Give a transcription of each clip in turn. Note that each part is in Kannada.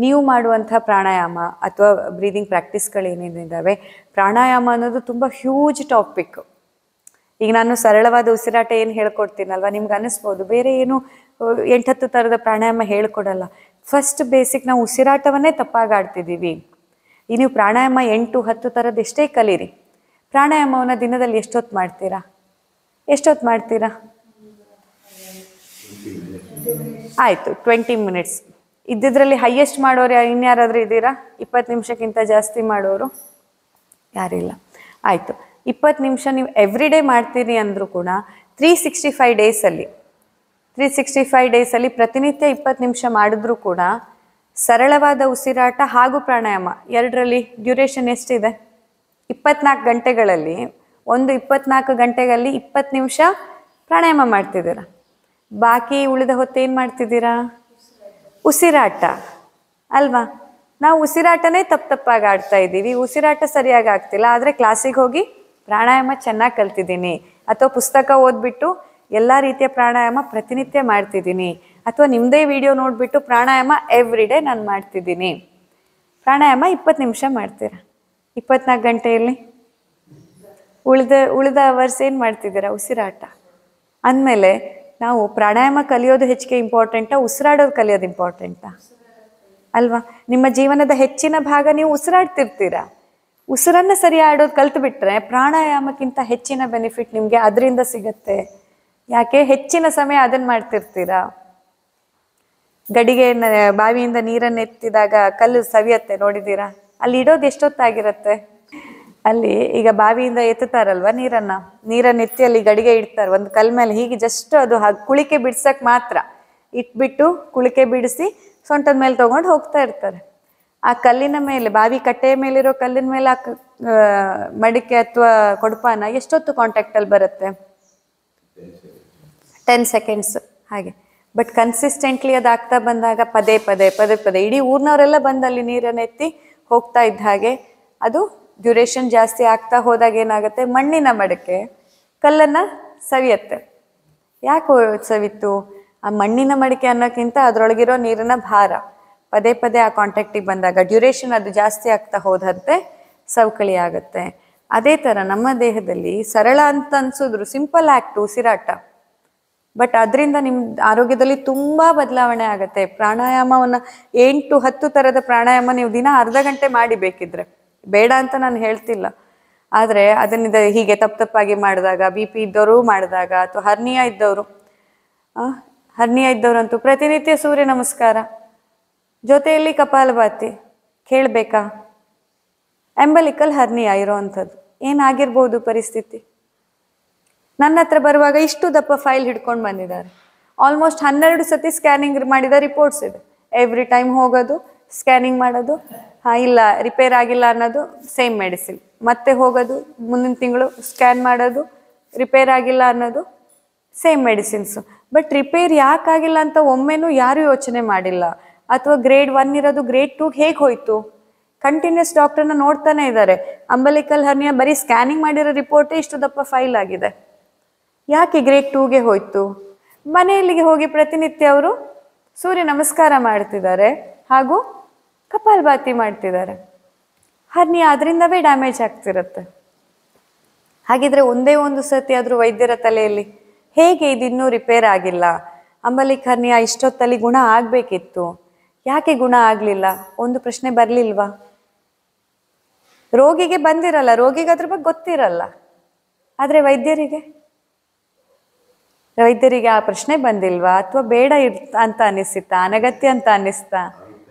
ನೀವು ಮಾಡುವಂಥ ಪ್ರಾಣಾಯಾಮ ಅಥವಾ ಬ್ರೀದಿಂಗ್ ಪ್ರಾಕ್ಟೀಸ್ಗಳೇನೇನಿದ್ದಾವೆ ಪ್ರಾಣಾಯಾಮ ಅನ್ನೋದು ತುಂಬ ಹ್ಯೂಜ್ ಟಾಪಿಕ್ ಈಗ ನಾನು ಸರಳವಾದ ಉಸಿರಾಟ ಏನು ಹೇಳ್ಕೊಡ್ತೀನಲ್ವ ನಿಮ್ಗೆ ಅನ್ನಿಸ್ಬೋದು ಬೇರೆ ಏನು ಅಹ್, ಎಂಟತ್ತು ಥರದ ಪ್ರಾಣಾಯಾಮ ಹೇಳ್ಕೊಡಲ್ಲ ಫಸ್ಟ್ ಬೇಸಿಕ್ ನಾವು ಉಸಿರಾಟವನ್ನೇ ತಪ್ಪಾಗಿ ಆಡ್ತಿದ್ದೀವಿ ಈ ನೀವು ಪ್ರಾಣಾಯಾಮ ಎಂಟು ಹತ್ತು ಥರದ್ದು ಎಷ್ಟೇ ಕಲೀರಿ ಪ್ರಾಣಾಯಾಮವನ್ನು ದಿನದಲ್ಲಿ ಎಷ್ಟೊತ್ತು ಮಾಡ್ತೀರಾ ಎಷ್ಟೊತ್ತು ಮಾಡ್ತೀರಾ ಆಯಿತು ಟ್ವೆಂಟಿ ಮಿನಿಟ್ಸ್ ಇದ್ದಿದ್ರಲ್ಲಿ ಹೈಯೆಸ್ಟ್ ಮಾಡೋರು ಯಾ- ಇನ್ಯಾರಾದ್ರೂ ಇದ್ದೀರಾ ಇಪ್ಪತ್ತು ನಿಮಿಷಕ್ಕಿಂತ ಜಾಸ್ತಿ ಮಾಡೋರು ಯಾರಿಲ್ಲ ಆಯಿತು ಇಪ್ಪತ್ತು ನಿಮಿಷ ನೀವು ಎವ್ರಿ ಡೇ ಮಾಡ್ತೀರಿ ಅಂದರೂ ಕೂಡ ತ್ರೀ ಸಿಕ್ಸ್ಟಿ ಫೈವ್ ಡೇಸಲ್ಲಿ ತ್ರೀ ಸಿಕ್ಸ್ಟಿ ಫೈವ್ ಡೇಸಲ್ಲಿ ಪ್ರತಿನಿತ್ಯ ಇಪ್ಪತ್ತು ನಿಮಿಷ ಮಾಡಿದ್ರೂ ಕೂಡ ಸರಳವಾದ ಉಸಿರಾಟ ಹಾಗೂ ಪ್ರಾಣಾಯಾಮ ಎರಡರಲ್ಲಿ ಡ್ಯೂರೇಷನ್ ಎಷ್ಟಿದೆ ಇಪ್ಪತ್ನಾಲ್ಕು ಗಂಟೆಗಳಲ್ಲಿ ಒಂದು ಇಪ್ಪತ್ನಾಲ್ಕು ಗಂಟೆಗಳಲ್ಲಿ ಇಪ್ಪತ್ತು ನಿಮಿಷ ಪ್ರಾಣಾಯಾಮ ಮಾಡ್ತಿದ್ದೀರಾ ಬಾಕಿ ಉಳಿದ ಹೊತ್ತು ಏನು ಮಾಡ್ತಿದ್ದೀರಾ ಉಸಿರಾಟ ಅಲ್ವಾ ನಾವು ಉಸಿರಾಟನೇ ತಪ್ಪು ತಪ್ಪಾಗಿ ಆಡ್ತಾ ಇದ್ದೀವಿ ಉಸಿರಾಟ ಸರಿಯಾಗಿ ಆಗ್ತಿಲ್ಲ ಆದರೆ ಕ್ಲಾಸಿಗೆ ಹೋಗಿ ಪ್ರಾಣಾಯಾಮ ಚೆನ್ನಾಗಿ ಕಲ್ತಿದ್ದೀನಿ ಅಥವಾ ಪುಸ್ತಕ ಓದ್ಬಿಟ್ಟು ಎಲ್ಲ ರೀತಿಯ ಪ್ರಾಣಾಯಾಮ ಪ್ರತಿನಿತ್ಯ ಮಾಡ್ತಿದ್ದೀನಿ ಅಥವಾ ನಿಮ್ಮದೇ ವಿಡಿಯೋ ನೋಡಿಬಿಟ್ಟು ಪ್ರಾಣಾಯಾಮ ಎವ್ರಿ ಡೇ ನಾನು ಮಾಡ್ತಿದ್ದೀನಿ ಪ್ರಾಣಾಯಾಮ ಇಪ್ಪತ್ತು ನಿಮಿಷ ಮಾಡ್ತೀರಾ ಇಪ್ಪತ್ನಾಲ್ಕು ಗಂಟೆಯಲ್ಲಿ ಉಳಿದ ಉಳಿದ ಅವರ್ಸ್ ಏನು ಮಾಡ್ತಿದ್ದೀರಾ ಉಸಿರಾಟ ಅಂದಮೇಲೆ ನಾವು ಪ್ರಾಣಾಯಾಮ ಕಲಿಯೋದು ಹೆಚ್ಚಿಗೆ ಇಂಪಾರ್ಟೆಂಟಾ ಉಸಿರಾಡೋದು ಕಲಿಯೋದು ಇಂಪಾರ್ಟೆಂಟಾ ಅಲ್ವಾ ನಿಮ್ಮ ಜೀವನದ ಹೆಚ್ಚಿನ ಭಾಗ ನೀವು ಉಸಿರಾಡ್ತಿರ್ತೀರಾ ಉಸಿರನ್ನ ಸರಿ ಆಡೋದು ಕಲ್ತು ಬಿಟ್ರೆ ಪ್ರಾಣಾಯಾಮಕ್ಕಿಂತ ಹೆಚ್ಚಿನ ಬೆನಿಫಿಟ್ ನಿಮಗೆ ಅದರಿಂದ ಸಿಗತ್ತೆ ಯಾಕೆ ಹೆಚ್ಚಿನ ಸಮಯ ಅದನ್ನ ಮಾಡ್ತಿರ್ತೀರಾ ಗಡಿಗೆ ಬಾವಿಯಿಂದ ನೀರನ್ನು ಎತ್ತಿದಾಗ ಕಲ್ಲು ಸವಿಯತ್ತೆ ನೋಡಿದ್ದೀರಾ ಅಲ್ಲಿ ಇಡೋದು ಎಷ್ಟೊತ್ತಾಗಿರತ್ತೆ ಅಲ್ಲಿ ಈಗ ಬಾವಿಯಿಂದ ಎತ್ತುತ್ತಾರಲ್ವ ನೀರನ್ನ ನೀರನ್ನ ಎತ್ತಿ ಅಲ್ಲಿ ಗಡಿಗೆ ಇಡ್ತಾರೆ ಒಂದು ಕಲ್ ಮೇಲೆ ಹೀಗೆ ಜಸ್ಟ್ ಅದು ಹಾಗ್ ಕುಳಿಕೆ ಬಿಡ್ಸಕ್ ಮಾತ್ರ ಇಟ್ಬಿಟ್ಟು ಕುಳಿಕೆ ಬಿಡಿಸಿ ಸೊಂಟದ ಮೇಲೆ ತಗೊಂಡು ಹೋಗ್ತಾ ಇರ್ತಾರೆ ಆ ಕಲ್ಲಿನ ಮೇಲೆ ಬಾವಿ ಕಟ್ಟೆಯ ಮೇಲಿರೋ ಕಲ್ಲಿನ ಮೇಲೆ ಆ ಕ- ಆ, ಮಡಿಕೆ ಅಥವಾ ಕೊಡಪಾನ ಎಷ್ಟೊತ್ತು ಕಾಂಟ್ಯಾಕ್ಟಲ್ಲಿ ಬರುತ್ತೆ ಟೆನ್ ಸೆಕೆಂಡ್ಸ್ ಹಾಗೆ ಬಟ್ ಕನ್ಸಿಸ್ಟೆಂಟ್ಲಿ ಅದು ಆಗ್ತಾ ಬಂದಾಗ ಪದೇ ಪದೇ ಪದೇ ಪದೇ ಇಡೀ ಊರಿನವರೆಲ್ಲ ಬಂದು ಅಲ್ಲಿ ನೀರನ್ನು ಎತ್ತಿ ಹೋಗ್ತಾ ಇದ್ದ ಹಾಗೆ ಅದು ಡ್ಯೂರೇಷನ್ ಜಾಸ್ತಿ ಆಗ್ತಾ ಹೋದಾಗ ಏನಾಗುತ್ತೆ ಮಣ್ಣಿನ ಮಡಕೆ ಕಲ್ಲನ್ನು ಸವಿಯತ್ತೆ ಯಾಕೆ ಸವಿತ್ತು ಆ ಮಣ್ಣಿನ ಮಡಿಕೆ ಅನ್ನೋಕ್ಕಿಂತ ಅದರೊಳಗಿರೋ ನೀರಿನ ಭಾರ ಪದೇ ಪದೇ ಆ ಕಾಂಟ್ಯಾಕ್ಟಿಗೆ ಬಂದಾಗ ಡ್ಯೂರೇಷನ್ ಅದು ಜಾಸ್ತಿ ಆಗ್ತಾ ಹೋದಂತೆ ಸವಕಳಿ ಆಗುತ್ತೆ ಅದೇ ಥರ ನಮ್ಮ ದೇಹದಲ್ಲಿ ಸರಳ ಅಂತ ಅನ್ಸಿದ್ರು ಸಿಂಪಲ್ ಆ್ಯಕ್ಟ್ ಉಸಿರಾಟ ಬಟ್ ಅದರಿಂದ ನಿಮ್ಮ ಆರೋಗ್ಯದಲ್ಲಿ ತುಂಬ ಬದಲಾವಣೆ ಆಗುತ್ತೆ ಪ್ರಾಣಾಯಾಮವನ್ನು ಎಂಟು ಹತ್ತು ಥರದ ಪ್ರಾಣಾಯಾಮ ನೀವು ದಿನ ಅರ್ಧ ಗಂಟೆ ಮಾಡಿ ಬೇಕಿದ್ರೆ ಬೇಡ ಅಂತ ನಾನು ಹೇಳ್ತಿಲ್ಲ ಆದರೆ ಅದನ್ನ ಹೀಗೆ ತಪ್ಪು ತಪ್ಪಾಗಿ ಮಾಡಿದಾಗ ಬಿ ಪಿ ಇದ್ದವರು ಮಾಡಿದಾಗ ಅಥವಾ ಹರ್ನಿಯ ಇದ್ದವರು ಹರ್ನಿಯ ಇದ್ದವರಂತೂ ಪ್ರತಿನಿತ್ಯ ಸೂರ್ಯ ನಮಸ್ಕಾರ ಜೊತೆಯಲ್ಲಿ ಕಪಾಲಭಾತಿ ಕೇಳಬೇಕಾ ಎಂಬಲಿಕಲ್ ಹರ್ನಿಯ ಇರೋವಂಥದ್ದು ಏನಾಗಿರ್ಬೋದು ಪರಿಸ್ಥಿತಿ ನನ್ನ ಹತ್ರ ಬರುವಾಗ ಇಷ್ಟು ದಪ್ಪ ಫೈಲ್ ಹಿಡ್ಕೊಂಡು ಬಂದಿದ್ದಾರೆ ಆಲ್ಮೋಸ್ಟ್ ಹನ್ನೆರಡು ಸತಿ ಸ್ಕ್ಯಾನಿಂಗ್ ಮಾಡಿದ ರಿಪೋರ್ಟ್ಸ್ ಇದೆ ಎವ್ರಿ ಟೈಮ್ ಹೋಗೋದು ಸ್ಕ್ಯಾನಿಂಗ್ ಮಾಡೋದು ಹಾಂ ಇಲ್ಲ ರಿಪೇರ್ ಆಗಿಲ್ಲ ಅನ್ನೋದು ಸೇಮ್ ಮೆಡಿಸಿನ್ ಮತ್ತೆ ಹೋಗೋದು ಮುಂದಿನ ತಿಂಗಳು ಸ್ಕ್ಯಾನ್ ಮಾಡೋದು ರಿಪೇರ್ ಆಗಿಲ್ಲ ಅನ್ನೋದು ಸೇಮ್ ಮೆಡಿಸಿನ್ಸು ಬಟ್ ರಿಪೇರ್ ಯಾಕಾಗಿಲ್ಲ ಅಂತ ಒಮ್ಮೆನೂ ಯಾರೂ ಯೋಚನೆ ಮಾಡಿಲ್ಲ ಅಥವಾ ಗ್ರೇಡ್ ಒನ್ ಇರೋದು ಗ್ರೇಡ್ ಟೂಗೆ ಹೇಗೆ ಹೋಯ್ತು ಕಂಟಿನ್ಯೂಸ್ ಡಾಕ್ಟರ್ನ ನೋಡ್ತಾನೆ ಇದ್ದಾರೆ ಅಂಬಲಿಕಲ್ ಹರ್ನಿಯ ಬರೀ ಸ್ಕ್ಯಾನಿಂಗ್ ಮಾಡಿರೋ ರಿಪೋರ್ಟೇ ಇಷ್ಟು ದಪ್ಪ ಫೈಲ್ ಆಗಿದೆ ಯಾಕೆ ಗ್ರೇಡ್ ಟೂಗೆ ಹೋಯ್ತು ಮನೆಯಲ್ಲಿಗೆ ಹೋಗಿ ಪ್ರತಿನಿತ್ಯ ಅವರು ಸೂರ್ಯ ನಮಸ್ಕಾರ ಮಾಡ್ತಿದ್ದಾರೆ ಹಾಗೂ ಕಪಾಲ್ಭಾತಿ ಮಾಡ್ತಿದ್ದಾರೆ ಹರ್ನಿಯ ಅದರಿಂದವೇ ಡ್ಯಾಮೇಜ್ ಆಗ್ತಿರುತ್ತೆ ಹಾಗಿದ್ರೆ ಒಂದೇ ಒಂದು ಸತಿ ಆದರೂ ವೈದ್ಯರ ತಲೆಯಲ್ಲಿ ಹೇಗೆ ಇದು ಇನ್ನೂ ರಿಪೇರ್ ಆಗಿಲ್ಲ ಅಂಬಲಿಕ್ ಹರ್ನಿಯ ಇಷ್ಟೊತ್ತಲ್ಲಿ ಗುಣ ಆಗಬೇಕಿತ್ತು ಯಾಕೆ ಗುಣ ಆಗಲಿಲ್ಲ ಒಂದು ಪ್ರಶ್ನೆ ಬರಲಿಲ್ವಾ ರೋಗಿಗೆ ಬಂದಿರಲ್ಲ ರೋಗಿಗೆ ಅದ್ರ ಬಗ್ಗೆ ಗೊತ್ತಿರಲ್ಲ ಆದರೆ ವೈದ್ಯರಿಗೆ ವೈದ್ಯರಿಗೆ ಆ ಪ್ರಶ್ನೆ ಬಂದಿಲ್ವಾ ಅಥವಾ ಬೇಡ ಇರ್ ಅಂತ ಅನಿಸ್ತಾ ಅನಗತ್ಯ ಅಂತ ಅನ್ನಿಸ್ತಾ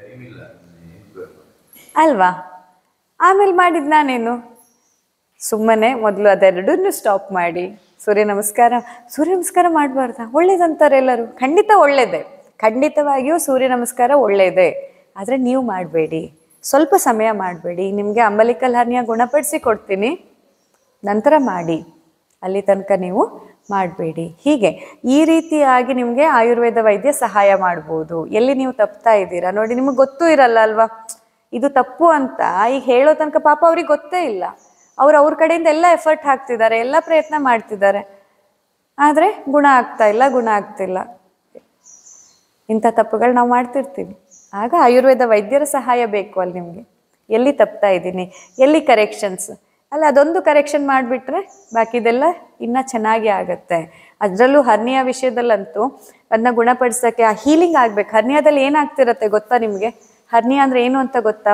ಅಲ್ವಾ ಆಮೇಲೆ ಮಾಡಿದ್ ನಾನೇನು ಸುಮ್ಮನೆ ಮೊದಲು ಅದೆರಡನ್ನೂ ಸ್ಟಾಪ್ ಮಾಡಿ ಸೂರ್ಯ ನಮಸ್ಕಾರ ಸೂರ್ಯ ನಮಸ್ಕಾರ ಮಾಡಬಾರ್ದಾ ಒಳ್ಳೇದಂತಾರೆ ಎಲ್ಲರೂ ಖಂಡಿತ ಒಳ್ಳೇದೇ ಖಂಡಿತವಾಗಿಯೂ ಸೂರ್ಯ ನಮಸ್ಕಾರ ಒಳ್ಳೇದೇ ಆದರೆ ನೀವು ಮಾಡಬೇಡಿ ಸ್ವಲ್ಪ ಸಮಯ ಮಾಡಬೇಡಿ ನಿಮಗೆ ಅಂಬಲಿಕಲ್ ಹರ್ನಿಯ ಗುಣಪಡಿಸಿ ಕೊಡ್ತೀನಿ ನಂತರ ಮಾಡಿ ಅಲ್ಲಿ ತನಕ ನೀವು ಮಾಡಬೇಡಿ ಹೀಗೆ ಈ ರೀತಿಯಾಗಿ ನಿಮಗೆ ಆಯುರ್ವೇದ ವೈದ್ಯ ಸಹಾಯ ಮಾಡ್ಬೋದು ಎಲ್ಲಿ ನೀವು ತಪ್ತಾ ಇದ್ದೀರಾ ನೋಡಿ ನಿಮಗೆ ಗೊತ್ತೂ ಇರಲ್ಲ ಅಲ್ವಾ ಇದು ತಪ್ಪು ಅಂತ ಈಗ ಹೇಳೋ ತನಕ ಪಾಪ ಅವ್ರಿಗೆ ಗೊತ್ತೇ ಇಲ್ಲ ಅವ್ರು ಅವ್ರ ಕಡೆಯಿಂದ ಎಲ್ಲ ಎಫರ್ಟ್ ಹಾಕ್ತಿದ್ದಾರೆ ಎಲ್ಲ ಪ್ರಯತ್ನ ಮಾಡ್ತಿದ್ದಾರೆ ಆದರೆ ಗುಣ ಆಗ್ತಾ ಇಲ್ಲ ಗುಣ ಆಗ್ತಿಲ್ಲ ಇಂಥ ತಪ್ಪುಗಳು ನಾವು ಮಾಡ್ತಿರ್ತೀವಿ ಆಗ ಆಯುರ್ವೇದ ವೈದ್ಯರ ಸಹಾಯ ಬೇಕು ಅಲ್ಲಿ ನಿಮಗೆ ಎಲ್ಲಿ ತಪ್ತಾ ಇದ್ದೀನಿ ಎಲ್ಲಿ ಕರೆಕ್ಷನ್ಸ್ ಅಲ್ಲ ಅದೊಂದು ಕರೆಕ್ಷನ್ ಮಾಡಿಬಿಟ್ರೆ ಬಾಕಿದೆಲ್ಲ ಇನ್ನೂ ಚೆನ್ನಾಗಿ ಆಗುತ್ತೆ ಅದರಲ್ಲೂ ಹರ್ನಿಯ ವಿಷಯದಲ್ಲಂತೂ ಅದನ್ನ ಗುಣಪಡಿಸೋಕ್ಕೆ ಆ ಹೀಲಿಂಗ್ ಆಗ್ಬೇಕು ಹರ್ನಿಯಾದಲ್ಲಿ ಏನಾಗ್ತಿರತ್ತೆ ಗೊತ್ತಾ ನಿಮಗೆ ಹರ್ನಿಯಾ ಅಂದ್ರೆ ಏನು ಅಂತ ಗೊತ್ತಾ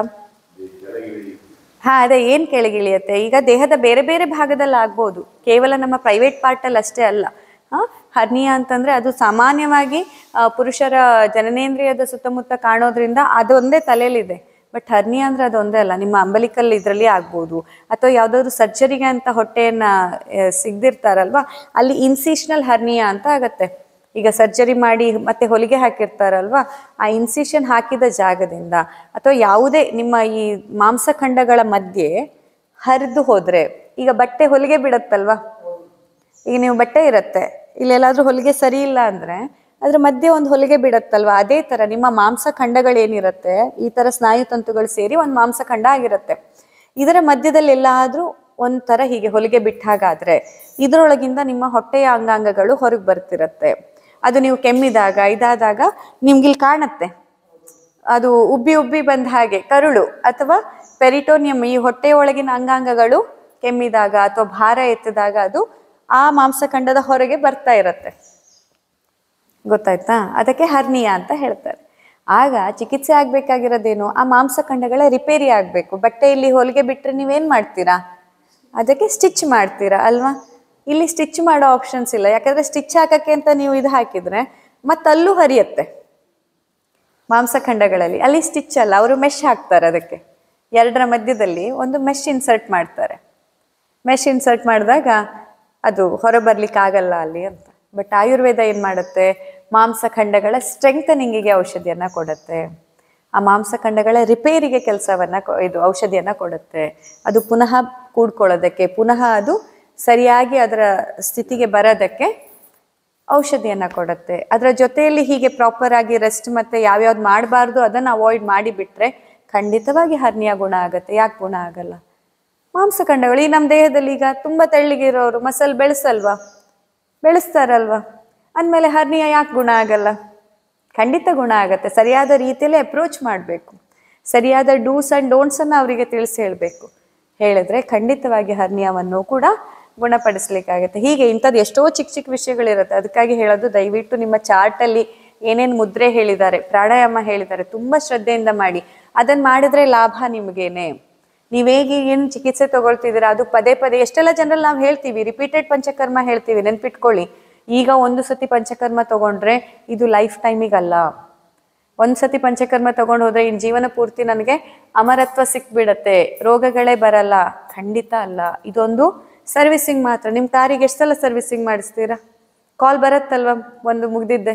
ಹಾ ಅದೇ ಏನ್ ಕೆಳಗಿಳಿಯತ್ತೆ ಈಗ ದೇಹದ ಬೇರೆ ಬೇರೆ ಭಾಗದಲ್ಲಿ ಆಗ್ಬೋದು ಕೇವಲ ನಮ್ಮ ಪ್ರೈವೇಟ್ ಪಾರ್ಟಲ್ಲಿ ಅಷ್ಟೇ ಅಲ್ಲ ಹಾ ಹರ್ನಿಯಾ ಅಂತಂದ್ರೆ ಅದು ಸಾಮಾನ್ಯವಾಗಿ ಆ, ಪುರುಷರ ಜನನೇಂದ್ರಿಯದ ಸುತ್ತಮುತ್ತ ಕಾಣೋದ್ರಿಂದ ಅದೊಂದೇ ತಲೆಯಲ್ಲಿದೆ ಬಟ್ ಹರ್ನಿಯಾ ಅಂದ್ರೆ ಅದೊಂದೇ ಅಲ್ಲ ನಿಮ್ಮ ಅಂಬಲಿಕಲ್ ಇದರಲ್ಲಿ ಆಗ್ಬೋದು ಅಥವಾ ಯಾವುದಾದ್ರು ಸರ್ಜರಿಗೆ ಅಂತ ಹೊಟ್ಟೆಯನ್ನ ಆ, ಸಿಗ್ದಿರ್ತಾರಲ್ವಾ ಅಲ್ಲಿ ಇನ್ಸಿಷನಲ್ ಹರ್ನಿಯಾ ಅಂತ ಆಗತ್ತೆ ಈಗ ಸರ್ಜರಿ ಮಾಡಿ ಮತ್ತೆ ಹೊಲಿಗೆ ಹಾಕಿರ್ತಾರಲ್ವಾ ಆ ಇನ್ಸಿಷನ್ ಹಾಕಿದ ಜಾಗದಿಂದ ಅಥವಾ ಯಾವುದೇ ನಿಮ್ಮ ಈ ಮಾಂಸಖಂಡಗಳ ಮಧ್ಯೆ ಹರಿದು ಹೋದ್ರೆ ಈಗ ಬಟ್ಟೆ ಹೊಲಿಗೆ ಬಿಡತ್ತಲ್ವಾ ಈಗ ನೀವು ಬಟ್ಟೆ ಇರುತ್ತೆ ಇಲ್ಲೆಲ್ಲಾದ್ರೂ ಹೊಲಿಗೆ ಸರಿ ಇಲ್ಲ ಅಂದ್ರೆ ಅದ್ರ ಮಧ್ಯೆ ಒಂದು ಹೊಲಿಗೆ ಬಿಡತ್ತಲ್ವಾ ಅದೇ ತರ ನಿಮ್ಮ ಮಾಂಸಖಂಡಗಳೇನಿರುತ್ತೆ ಈ ತರ ಸ್ನಾಯುತಂತುಗಳು ಸೇರಿ ಒಂದು ಮಾಂಸಖಂಡ ಆಗಿರುತ್ತೆ ಇದರ ಮಧ್ಯದಲ್ಲಿ ಎಲ್ಲಾದ್ರೂ ಒಂಥರ ಹೀಗೆ ಹೊಲಿಗೆ ಬಿಟ್ಟ ಹಾಗಾದ್ರೆ ಇದರೊಳಗಿಂದ ನಿಮ್ಮ ಹೊಟ್ಟೆಯ ಅಂಗಾಂಗಗಳು ಹೊರಗೆ ಬರ್ತಿರತ್ತೆ ಅದು ನೀವು ಕೆಮ್ಮಿದಾಗ ಇದಾದಾಗ ನಿಮ್ಗಿಲ್ಲಿ ಕಾಣತ್ತೆ ಅದು ಉಬ್ಬಿ ಉಬ್ಬಿ ಬಂದ ಹಾಗೆ ಕರುಳು ಅಥವಾ ಪೆರಿಟೋನಿಯಂ ಈ ಹೊಟ್ಟೆಯ ಒಳಗಿನ ಅಂಗಾಂಗಗಳು ಕೆಮ್ಮಿದಾಗ ಅಥವಾ ಭಾರ ಎತ್ತಿದಾಗ ಅದು ಆ ಮಾಂಸಖಂಡದ ಹೊರಗೆ ಬರ್ತಾ ಇರತ್ತೆ ಗೊತ್ತಾಯ್ತಾ ಅದಕ್ಕೆ ಹರ್ನಿಯಾ ಅಂತ ಹೇಳ್ತಾರೆ ಆಗ ಚಿಕಿತ್ಸೆ ಆಗ್ಬೇಕಾಗಿರೋದೇನು ಆ ಮಾಂಸಖಂಡಗಳ ರಿಪೇರಿ ಆಗಬೇಕು ಬಟ್ಟೆಯಲ್ಲಿ ಹೊಲಿಗೆ ಬಿಟ್ಟರೆ ನೀವೇನು ಮಾಡ್ತೀರಾ ಅದಕ್ಕೆ ಸ್ಟಿಚ್ ಮಾಡ್ತೀರಾ ಅಲ್ವಾ ಇಲ್ಲಿ ಸ್ಟಿಚ್ ಮಾಡೋ ಆಪ್ಷನ್ಸ್ ಇಲ್ಲ ಯಾಕಂದ್ರೆ ಸ್ಟಿಚ್ ಹಾಕಕ್ಕೆ ಅಂತ ನೀವು ಇದು ಹಾಕಿದ್ರೆ ಮತ್ತಲ್ಲೂ ಹರಿಯತ್ತೆ ಮಾಂಸಖಂಡಗಳಲ್ಲಿ ಅಲ್ಲಿ ಸ್ಟಿಚ್ ಅಲ್ಲ ಅವರು ಮೆಶ್ ಹಾಕ್ತಾರೆ ಅದಕ್ಕೆ ಎರಡರ ಮಧ್ಯದಲ್ಲಿ ಒಂದು ಮೆಶ್ ಇನ್ಸರ್ಟ್ ಮಾಡ್ತಾರೆ ಮೆಶ್ ಇನ್ಸರ್ಟ್ ಮಾಡಿದಾಗ ಅದು ಹೊರ ಬರ್ಲಿಕ್ಕೆ ಆಗಲ್ಲ ಅಲ್ಲಿ ಅಂತ ಬಟ್ ಆಯುರ್ವೇದ ಏನು ಮಾಡುತ್ತೆ ಮಾಂಸಖಂಡಗಳ ಸ್ಟ್ರೆಂಥನಿಂಗಿಗೆ ಔಷಧಿಯನ್ನ ಕೊಡುತ್ತೆ ಆ ಮಾಂಸಖಂಡಗಳ ರಿಪೇರಿಗೆ ಕೆಲಸವನ್ನ ಇದು ಔಷಧಿಯನ್ನ ಕೊಡುತ್ತೆ ಅದು ಪುನಃ ಕೂಡ್ಕೊಳ್ಳೋದಕ್ಕೆ ಪುನಃ ಅದು ಸರಿಯಾಗಿ ಅದರ ಸ್ಥಿತಿಗೆ ಬರೋದಕ್ಕೆ ಔಷಧಿಯನ್ನ ಕೊಡುತ್ತೆ ಅದರ ಜೊತೆಯಲ್ಲಿ ಹೀಗೆ ಪ್ರಾಪರ್ ಆಗಿ ರೆಸ್ಟ್ ಮತ್ತೆ ಯಾವ್ಯಾವ್ದು ಮಾಡಬಾರ್ದು ಅದನ್ನು ಅವಾಯ್ಡ್ ಮಾಡಿ ಬಿಟ್ರೆ ಖಂಡಿತವಾಗಿ ಹರ್ನಿಯ ಗುಣ ಆಗುತ್ತೆ ಯಾಕೆ ಗುಣ ಆಗಲ್ಲ ಮಾಂಸಖಂಡಗಳು ಈ ನಮ್ಮ ದೇಹದಲ್ಲಿ ಈಗ ತುಂಬ ತೆಳ್ಳಗಿರೋರು ಮಸಲ್ ಬೆಳೆಸಲ್ವಾ ಬೆಳೆಸ್ತಾರಲ್ವಾ ಅಂದಮೇಲೆ ಹರ್ನಿಯ ಯಾಕೆ ಗುಣ ಆಗಲ್ಲ ಖಂಡಿತ ಗುಣ ಆಗತ್ತೆ ಸರಿಯಾದ ರೀತಿಯಲ್ಲಿ ಅಪ್ರೋಚ್ ಮಾಡಬೇಕು ಸರಿಯಾದ ಡೂಸ್ ಆ್ಯಂಡ್ ಡೋಂಟ್ಸನ್ನು ಅವರಿಗೆ ತಿಳಿಸಿ ಹೇಳಬೇಕು ಹೇಳಿದ್ರೆ ಖಂಡಿತವಾಗಿ ಹರ್ನಿಯವನ್ನು ಕೂಡ ಗುಣಪಡಿಸ್ಲಿಕ್ಕಾಗತ್ತೆ ಹೀಗೆ ಇಂಥದ್ದು ಎಷ್ಟೋ ಚಿಕ್ಕ ಚಿಕ್ಕ ವಿಷಯಗಳಿರುತ್ತೆ ಅದಕ್ಕಾಗಿ ಹೇಳೋದು ದಯವಿಟ್ಟು ನಿಮ್ಮ ಚಾರ್ಟಲ್ಲಿ ಏನೇನು ಮುದ್ರೆ ಹೇಳಿದ್ದಾರೆ ಪ್ರಾಣಾಯಾಮ ಹೇಳಿದ್ದಾರೆ ತುಂಬ ಶ್ರದ್ಧೆಯಿಂದ ಮಾಡಿ ಅದನ್ನು ಮಾಡಿದ್ರೆ ಲಾಭ ನಿಮಗೇನೆ ನೀವೇಗ ಏನು ಚಿಕಿತ್ಸೆ ತಗೊಳ್ತಿದ್ದೀರಾ ಅದು ಪದೇ ಪದೇ ಎಷ್ಟೆಲ್ಲ ಜನರಲ್ಲಿ ನಾವು ಹೇಳ್ತೀವಿ ರಿಪೀಟೆಡ್ ಪಂಚಕರ್ಮ ಹೇಳ್ತೀವಿ ನೆನ್ಪಿಟ್ಕೊಳ್ಳಿ ಈಗ ಒಂದು ಸತಿ ಪಂಚಕರ್ಮ ತಗೊಂಡ್ರೆ ಇದು ಲೈಫ್ ಟೈಮಿಗಲ್ಲ ಒಂದು ಸತಿ ಪಂಚಕರ್ಮ ತಗೊಂಡು ಹೋದ್ರೆ ಇನ್ನು ಜೀವನ ಪೂರ್ತಿ ನನಗೆ ಅಮರತ್ವ ಸಿಕ್ಬಿಡತ್ತೆ ರೋಗಗಳೇ ಬರಲ್ಲ ಖಂಡಿತ ಅಲ್ಲ ಇದೊಂದು ಸರ್ವಿಸಿಂಗ್ ಮಾತ್ರ ನಿಮ್ಮ ಕಾರಿಗೆ ಎಷ್ಟು ಸಲ ಸರ್ವಿಸಿಂಗ್ ಮಾಡಿಸ್ತೀರಾ ಕಾಲ್ ಬರತ್ತಲ್ವಾ ಒಂದು ಮುಗ್ದಿದ್ದೆ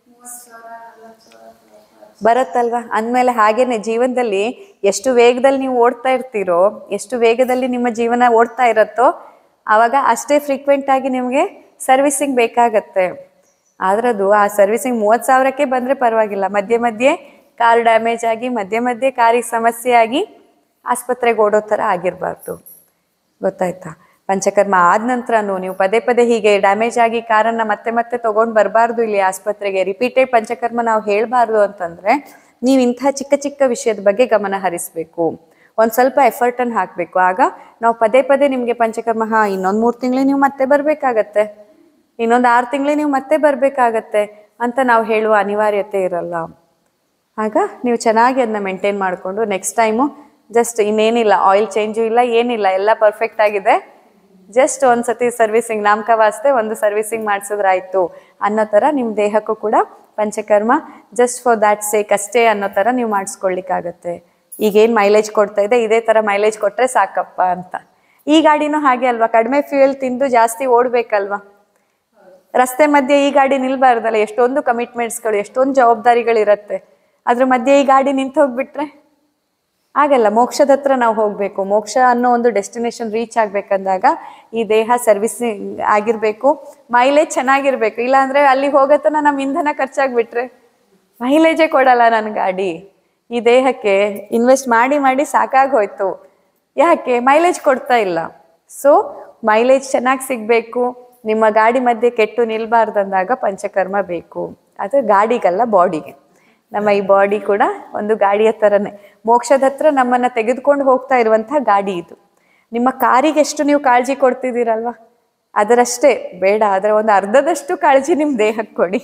ಬರತ್ತಲ್ವಾ ಅಂದಮೇಲೆ ಹಾಗೇನೆ ಜೀವನದಲ್ಲಿ ಎಷ್ಟು ವೇಗದಲ್ಲಿ ನೀವು ಓಡ್ತಾ ಇರ್ತೀರೋ ಎಷ್ಟು ವೇಗದಲ್ಲಿ ನಿಮ್ಮ ಜೀವನ ಓಡ್ತಾ ಇರತ್ತೋ ಆವಾಗ ಅಷ್ಟೇ ಫ್ರೀಕ್ವೆಂಟ್ ಆಗಿ ನಿಮಗೆ ಸರ್ವಿಸಿಂಗ್ ಬೇಕಾಗತ್ತೆ ಆದ್ರೆ ಅದು ಆ ಸರ್ವಿಸಿಂಗ್ ಮೂವತ್ತು ಸಾವಿರಕ್ಕೆ ಬಂದರೆ ಪರವಾಗಿಲ್ಲ ಮಧ್ಯೆ ಮಧ್ಯೆ ಕಾರ್ ಡ್ಯಾಮೇಜ್ ಆಗಿ ಮಧ್ಯೆ ಮಧ್ಯೆ ಕಾರಿಗೆ ಸಮಸ್ಯೆ ಆಗಿ ಆಸ್ಪತ್ರೆಗೆ ಓಡೋ ಥರ ಆಗಿರಬಾರ್ದು ಗೊತ್ತಾಯ್ತಾ ಪಂಚಕರ್ಮ ಆದ ನಂತರನೂ ನೀವು ಪದೇ ಪದೇ ಹೀಗೆ ಡ್ಯಾಮೇಜ್ ಆಗಿ ಕಾರನ್ನ ಮತ್ತೆ ಮತ್ತೆ ತಗೊಂಡು ಬರಬಾರ್ದು ಇಲ್ಲಿ ಆಸ್ಪತ್ರೆಗೆ ರಿಪೀಟೆಡ್ ಪಂಚಕರ್ಮ ನಾವು ಹೇಳಬಾರ್ದು ಅಂತಂದ್ರೆ ನೀವು ಇಂಥ ಚಿಕ್ಕ ಚಿಕ್ಕ ವಿಷಯದ ಬಗ್ಗೆ ಗಮನ ಹರಿಸಬೇಕು ಒಂದು ಸ್ವಲ್ಪ ಎಫರ್ಟನ್ನು ಹಾಕಬೇಕು ಆಗ ನಾವು ಪದೇ ಪದೇ ನಿಮಗೆ ಪಂಚಕರ್ಮ ಹಾ ಇನ್ನೊಂದು ಮೂರು ತಿಂಗಳಿಗೆ ನೀವು ಮತ್ತೆ ಬರಬೇಕಾಗತ್ತೆ ಇನ್ನೊಂದು ಆರು ತಿಂಗಳಿಗೆ ನೀವು ಮತ್ತೆ ಬರಬೇಕಾಗತ್ತೆ ಅಂತ ನಾವು ಹೇಳುವ ಅನಿವಾರ್ಯತೆ ಇರಲ್ಲ ಆಗ ನೀವು ಚೆನ್ನಾಗಿ ಅದನ್ನ ಮೇಂಟೈನ್ ಮಾಡಿಕೊಂಡು ನೆಕ್ಸ್ಟ್ ಟೈಮು ಜಸ್ಟ್ ಇನ್ನೇನಿಲ್ಲ ಆಯಿಲ್ ಚೇಂಜು ಇಲ್ಲ ಏನಿಲ್ಲ ಎಲ್ಲ ಪರ್ಫೆಕ್ಟ್ ಆಗಿದೆ ಜಸ್ಟ್ ಒಂದು ಸತಿ ಸರ್ವಿಸಿಂಗ್ ನಾಮಕ ವಾಸ್ತೆ ಒಂದು ಸರ್ವಿಸಿಂಗ್ ಮಾಡಿಸಿದ್ರಾಯ್ತು ಅನ್ನೋ ಥರ ನಿಮ್ಮ ದೇಹಕ್ಕೂ ಕೂಡ panchakarma just for that sake ಅಷ್ಟೇ ಅನ್ನೋ ಥರ ನೀವು ಮಾಡಿಸ್ಕೊಳ್ಲಿಕ್ಕಾಗತ್ತೆ ಈಗೇನು ಮೈಲೇಜ್ ಕೊಡ್ತಾ ಇದೆ ಇದೇ ಥರ ಮೈಲೇಜ್ ಕೊಟ್ಟರೆ ಸಾಕಪ್ಪ ಅಂತ ಈ ಗಾಡಿನೂ ಹಾಗೆ ಅಲ್ವಾ ಕಡಿಮೆ ಫ್ಯೂಯಲ್ ತಿಂದು ಜಾಸ್ತಿ ಓಡಬೇಕಲ್ವಾ ರಸ್ತೆ ಮಧ್ಯೆ ಈ ಗಾಡಿ ನಿಲ್ಬಾರ್ದಲ್ಲ ಎಷ್ಟೊಂದು ಕಮಿಟ್ಮೆಂಟ್ಸ್ಗಳು ಎಷ್ಟೊಂದು ಜವಾಬ್ದಾರಿಗಳಿರತ್ತೆ ಅದ್ರ ಮಧ್ಯೆ ಈ ಗಾಡಿ ನಿಂತು ಹೋಗ್ಬಿಟ್ರೆ ಆಗಲ್ಲ ಮೋಕ್ಷದ ಹತ್ರ ನಾವು ಹೋಗಬೇಕು ಮೋಕ್ಷ ಅನ್ನೋ ಒಂದು ಡೆಸ್ಟಿನೇಷನ್ ರೀಚ್ ಆಗ್ಬೇಕಂದಾಗ ಈ ದೇಹ ಸರ್ವಿಸಿಂಗ್ ಆಗಿರಬೇಕು ಮೈಲೇಜ್ ಚೆನ್ನಾಗಿರ್ಬೇಕು ಇಲ್ಲಾಂದ್ರೆ ಅಲ್ಲಿ ಹೋಗತ್ತನ ನಮ್ಮ ಇಂಧನ ಖರ್ಚಾಗ್ಬಿಟ್ರೆ ಮೈಲೇಜೇ ಕೊಡಲ್ಲ ನನ್ನ ಗಾಡಿ ಈ ದೇಹಕ್ಕೆ ಇನ್ವೆಸ್ಟ್ ಮಾಡಿ ಮಾಡಿ ಸಾಕಾಗೋಯ್ತು ಯಾಕೆ ಮೈಲೇಜ್ ಕೊಡ್ತಾ ಇಲ್ಲ ಸೊ ಮೈಲೇಜ್ ಚೆನ್ನಾಗಿ ಸಿಗಬೇಕು ನಿಮ್ಮ ಗಾಡಿ ಮಧ್ಯೆ ಕೆಟ್ಟು ನಿಲ್ಬಾರ್ದಂದಾಗ ಪಂಚಕರ್ಮ ಬೇಕು ಅದು ಗಾಡಿಗಲ್ಲ ಬಾಡಿಗೆ ನಮ್ಮ ಈ ಬಾಡಿ ಕೂಡ ಒಂದು ಗಾಡಿಯ ಥರನೇ ಮೋಕ್ಷದ ಹತ್ರ ನಮ್ಮನ್ನು ತೆಗೆದುಕೊಂಡು ಹೋಗ್ತಾ ಇರುವಂಥ ಗಾಡಿ ಇದು ನಿಮ್ಮ ಕಾರಿಗೆ ಎಷ್ಟು ನೀವು ಕಾಳಜಿ ಕೊಡ್ತಿದ್ದೀರಲ್ವಾ ಅದರಷ್ಟೇ ಬೇಡ ಅದರ ಒಂದು ಅರ್ಧದಷ್ಟು ಕಾಳಜಿ ನಿಮ್ಮ ದೇಹಕ್ಕೆ ಕೊಡಿ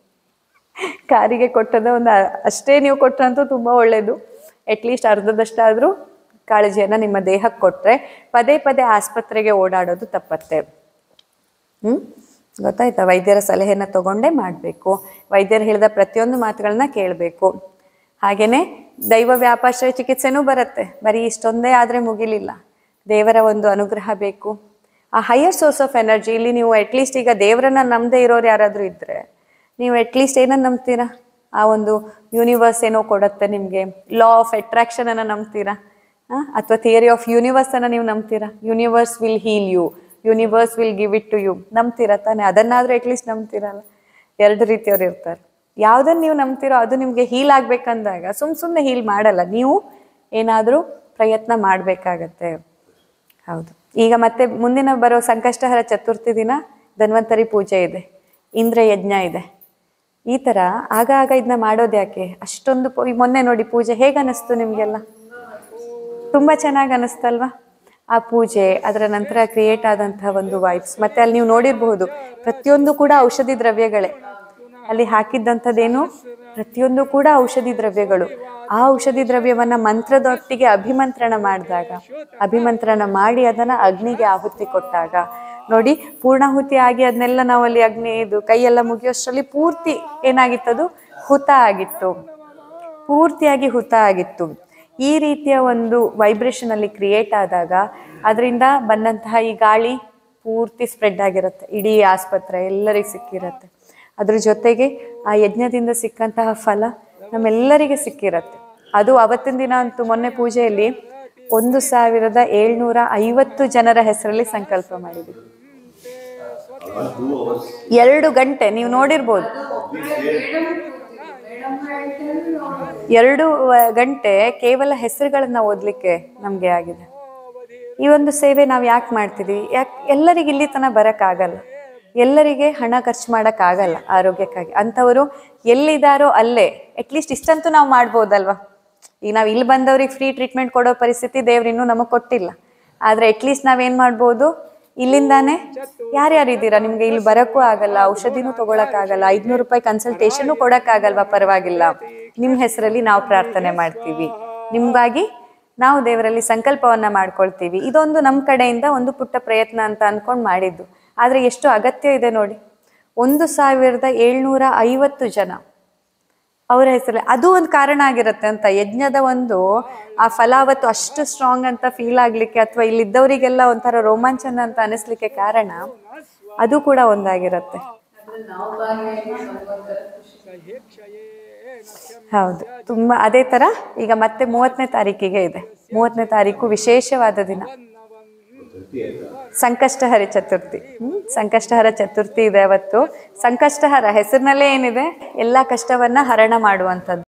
ಕಾರಿಗೆ ಕೊಟ್ಟದ ಒಂದು ಅ- ಅಷ್ಟೇ ನೀವು ಕೊಟ್ಟರಂತೂ ತುಂಬ ಒಳ್ಳೆಯದು ಅಟ್ಲೀಸ್ಟ್ ಅರ್ಧದಷ್ಟಾದರೂ ಕಾಳಜಿಯನ್ನು ನಿಮ್ಮ ದೇಹಕ್ಕೆ ಕೊಟ್ಟರೆ ಪದೇ ಪದೇ ಆಸ್ಪತ್ರೆಗೆ ಓಡಾಡೋದು ತಪ್ಪತ್ತೆ ಹ್ಮ್ ಗೊತ್ತಾಯ್ತಾ ವೈದ್ಯರ ಸಲಹೆನ ತಗೊಂಡೇ ಮಾಡಬೇಕು ವೈದ್ಯರು ಹೇಳಿದ ಪ್ರತಿಯೊಂದು ಮಾತುಗಳನ್ನ ಕೇಳಬೇಕು ಹಾಗೇನೆ ದೈವ ವ್ಯಾಪಾಶ್ರಯ ಚಿಕಿತ್ಸೆನೂ ಬರುತ್ತೆ ಬರೀ ಇಷ್ಟೊಂದೇ ಆದರೆ ಮುಗಿಲಿಲ್ಲ ದೇವರ ಒಂದು ಅನುಗ್ರಹ ಬೇಕು ಆ ಹೈಯರ್ ಸೋರ್ಸ್ ಆಫ್ ಎನರ್ಜಿ ಇಲ್ಲಿ ನೀವು ಅಟ್ಲೀಸ್ಟ್ ಈಗ ದೇವರನ್ನ ನಂಬದೇ ಇರೋರು ಯಾರಾದರೂ ಇದ್ದರೆ ನೀವು ಅಟ್ಲೀಸ್ಟ್ ಏನನ್ನ ನಂಬ್ತೀರಾ ಆ ಒಂದು ಯೂನಿವರ್ಸ್ ಏನೋ ಕೊಡುತ್ತೆ ನಿಮಗೆ ಲಾ ಆಫ್ ಅಟ್ರಾಕ್ಷನ್ ಅನ್ನ ನಂಬ್ತೀರಾ ಅಥವಾ ಥಿಯರಿ ಆಫ್ ಯೂನಿವರ್ಸ್ ಅನ್ನ ನೀವು ನಂಬ್ತೀರಾ universe will heal you universe will give it to you ನಂಬ್ತೀರಾ ತಾನೆ ಅದನ್ನಾದ್ರೂ ಅಟ್ಲೀಸ್ಟ್ ನಂಬ್ತೀರಲ್ಲ ಎರಡು ರೀತಿಯವ್ರು ಇರ್ತಾರೆ ಯಾವ್ದನ್ನ ನೀವು ನಂಬ್ತೀರೋ ಅದು ನಿಮಗೆ ಹೀಲ್ ಆಗ್ಬೇಕಂದಾಗ ಸುಮ್ ಸುಮ್ಮನೆ ಹೀಲ್ ಮಾಡಲ್ಲ ನೀವು ಏನಾದರೂ ಪ್ರಯತ್ನ ಮಾಡಬೇಕಾಗತ್ತೆ ಹೌದು ಈಗ ಮತ್ತೆ ಮುಂದಿನ ಬರೋ ಸಂಕಷ್ಟಹರ ಚತುರ್ಥಿ ದಿನ ಧನ್ವಂತರಿ ಪೂಜೆ ಇದೆ ಇಂದ್ರ ಯಜ್ಞ ಇದೆ ಈ ಥರ ಆಗ ಆಗ ಇದನ್ನ ಮಾಡೋದು ಯಾಕೆ ಅಷ್ಟೊಂದು ಪೂ- ಈಗ ಮೊನ್ನೆ ನೋಡಿ ಪೂಜೆ ಹೇಗೆ ಅನ್ನಿಸ್ತು ನಿಮಗೆಲ್ಲ ತುಂಬ ಚೆನ್ನಾಗಿ ಅನ್ನಿಸ್ತಲ್ವಾ ಆ ಪೂಜೆ ಅದರ ನಂತರ ಕ್ರಿಯೇಟ್ ಆದಂತಹ ಒಂದು ವೈಬ್ಸ್ ಮತ್ತೆ ಅಲ್ಲಿ ನೀವು ನೋಡಿರಬಹುದು ಪ್ರತಿಯೊಂದು ಕೂಡ ಔಷಧಿ ದ್ರವ್ಯಗಳೇ ಅಲ್ಲಿ ಹಾಕಿದ್ದಂಥದ್ದೇನು ಪ್ರತಿಯೊಂದು ಕೂಡ ಔಷಧಿ ದ್ರವ್ಯಗಳು ಆ ಔಷಧಿ ದ್ರವ್ಯವನ್ನ ಮಂತ್ರದೊಟ್ಟಿಗೆ ಅಭಿಮಂತ್ರಣ ಮಾಡಿದಾಗ ಅಭಿಮಂತ್ರಣ ಮಾಡಿ ಅದನ್ನ ಅಗ್ನಿಗೆ ಆಹುತಿ ಕೊಟ್ಟಾಗ ನೋಡಿ ಪೂರ್ಣಾಹುತಿ ಆಗಿ ಅದನ್ನೆಲ್ಲ ನಾವು ಅಲ್ಲಿ ಅಗ್ನಿ ಇದು ಕೈಯೆಲ್ಲ ಮುಗಿಯೋಷ್ಟರಲ್ಲಿ ಪೂರ್ತಿ ಏನಾಗಿತ್ತದು ಹುತ ಆಗಿತ್ತು ಪೂರ್ತಿಯಾಗಿ ಹುತ ಆಗಿತ್ತು ಈ ರೀತಿಯ ಒಂದು ವೈಬ್ರೇಷನ್ ಅಲ್ಲಿ ಕ್ರಿಯೇಟ್ ಆದಾಗ ಅದರಿಂದ ಬಂದಂತಹ ಈ ಗಾಳಿ ಪೂರ್ತಿ ಸ್ಪ್ರೆಡ್ ಆಗಿರುತ್ತೆ ಇಡೀ ಆಸ್ಪತ್ರೆ ಎಲ್ಲರಿಗೆ ಸಿಕ್ಕಿರುತ್ತೆ ಅದ್ರ ಜೊತೆಗೆ ಆ ಯಜ್ಞದಿಂದ ಸಿಕ್ಕಂತಹ ಫಲ ನಮ್ಮೆಲ್ಲರಿಗೆ ಸಿಕ್ಕಿರತ್ತೆ ಅದು ಅವತ್ತಿನ ದಿನ ಅಂತೂ ಮೊನ್ನೆ ಪೂಜೆಯಲ್ಲಿ ಒಂದು ಸಾವಿರದ ಏಳ್ನೂರ ಐವತ್ತು ಜನರ ಹೆಸರಲ್ಲಿ ಸಂಕಲ್ಪ ಮಾಡಿದ್ವಿ ಎರಡು ಗಂಟೆ ನೀವು ನೋಡಿರ್ಬೋದು ಎರಡು ವ- ಗಂಟೆ ಕೇವಲ ಹೆಸರುಗಳನ್ನ ಓದ್ಲಿಕ್ಕೆ ನಮ್ಗೆ ಆಗಿದೆ ಈ ಒಂದು ಸೇವೆ ನಾವು ಯಾಕೆ ಮಾಡ್ತೀವಿ ಯಾಕೆ ಎಲ್ಲರಿಗೆ ಇಲ್ಲಿ ತನಕ ಬರೋಕ್ಕಾಗಲ್ಲ ಎಲ್ಲರಿಗೆ ಹಣ ಖರ್ಚು ಮಾಡೋಕ್ಕಾಗಲ್ಲ ಆರೋಗ್ಯಕ್ಕಾಗಿ ಅಂಥವರು ಎಲ್ಲಿದ್ದಾರೋ ಅಲ್ಲೇ ಅಟ್ಲೀಸ್ಟ್ ಇಷ್ಟಂತೂ ನಾವು ಮಾಡ್ಬೋದಲ್ವಾ ಈಗ ನಾವು ಇಲ್ಲಿ ಬಂದವ್ರಿಗೆ ಫ್ರೀ ಟ್ರೀಟ್ಮೆಂಟ್ ಕೊಡೋ ಪರಿಸ್ಥಿತಿ ದೇವ್ರು ಇನ್ನೂ ನಮಗೆ ಕೊಟ್ಟಿಲ್ಲ ಆದರೆ ಅಟ್ಲೀಸ್ಟ್ ನಾವೇನು ಮಾಡ್ಬೋದು ಇಲ್ಲಿಂದಾನೆ ಯಾರ್ಯಾರು ಇದ್ದೀರಾ ನಿಮ್ಗೆ ಇಲ್ಲಿ ಬರೋಕ್ಕೂ ಆಗಲ್ಲ ಔಷಧಿನೂ ತಗೊಳಕ್ಕಾಗಲ್ಲ ಐದ್ನೂರು ರೂಪಾಯಿ ಕನ್ಸಲ್ಟೇಷನ್ ಕೊಡಕ್ಕಾಗಲ್ವಾ ಪರವಾಗಿಲ್ಲ ನಿಮ್ಮ ಹೆಸರಲ್ಲಿ ನಾವು ಪ್ರಾರ್ಥನೆ ಮಾಡ್ತೀವಿ ನಿಮ್ಗಾಗಿ ನಾವು ದೇವರಲ್ಲಿ ಸಂಕಲ್ಪವನ್ನ ಮಾಡ್ಕೊಳ್ತೀವಿ ಇದೊಂದು ನಮ್ಮ ಕಡೆಯಿಂದ ಒಂದು ಪುಟ್ಟ ಪ್ರಯತ್ನ ಅಂತ ಅನ್ಕೊಂಡು ಮಾಡಿದ್ದು ಆದ್ರೆ ಎಷ್ಟು ಅಗತ್ಯ ಇದೆ ನೋಡಿ ಒಂದು ಸಾವಿರದ ಏಳ್ನೂರ ಐವತ್ತು ಜನ ಅವರ ಹೆಸರಲ್ಲಿ ಅದು ಒಂದು ಕಾರಣ ಆಗಿರುತ್ತೆ ಅಂತ ಯಜ್ಞದ ಒಂದು ಆ ಫಲಾವತ್ತು ಅಷ್ಟು ಸ್ಟ್ರಾಂಗ್ ಅಂತ ಫೀಲ್ ಆಗ್ಲಿಕ್ಕೆ ಅಥವಾ ಇಲ್ಲಿದ್ದವರಿಗೆಲ್ಲ ಒಂಥರ ರೋಮಾಂಚನ ಅಂತ ಅನಿಸ್ಲಿಕ್ಕೆ ಕಾರಣ ಅದು ಕೂಡ ಒಂದಾಗಿರುತ್ತೆ ಹೌದು ತುಂಬಾ ಅದೇ ತರ ಈಗ ಮತ್ತೆ ಮೂವತ್ತನೇ ತಾರೀಕಿಗೆ ಇದೆ ಮೂವತ್ತನೇ ತಾರೀಕು ವಿಶೇಷವಾದ ದಿನ ಸಂಕಷ್ಟಹರ ಚತುರ್ಥಿ ಹ್ಮ್ ಸಂಕಷ್ಟಹರ ಚತುರ್ಥಿ ಇದೆ ಅವತ್ತು ಸಂಕಷ್ಟಹರ ಹೆಸರಿನಲ್ಲೇ ಏನಿದೆ ಎಲ್ಲಾ ಕಷ್ಟವನ್ನ ಹರಣ ಮಾಡುವಂಥದ್ದು